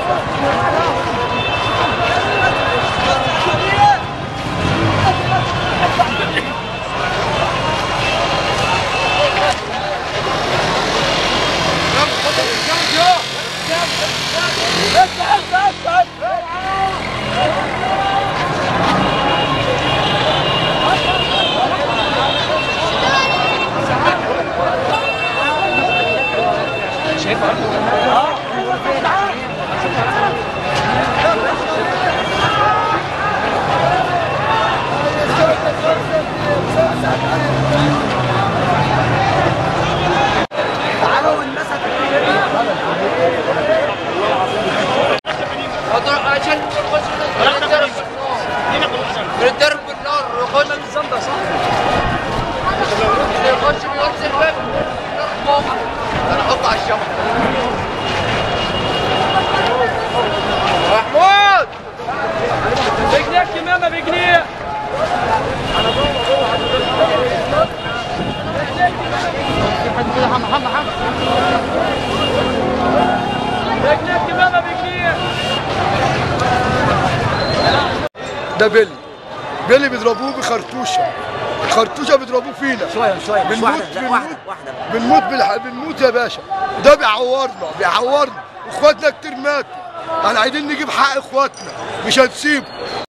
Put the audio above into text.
عشان يخش من الدرب من الدرب بالنار ويخش من الزنطة صح؟ اللي يخش بيوصل باب فوق انا احط على الشمع محمود بجنيه كمامه بجنيه بجنيه كمامه بجنيه ده بيلي بيلي بيضربوه بخرطوشه خرطوشه بيضربوه فينا شويه شويه مش بنموت واحده لا بنموت واحده واحده بنموت بالح... بنموت يا باشا ده بيعورنا بيعورنا واخواتنا كتير ماتوا احنا عايزين نجيب حق اخواتنا مش هنسيبه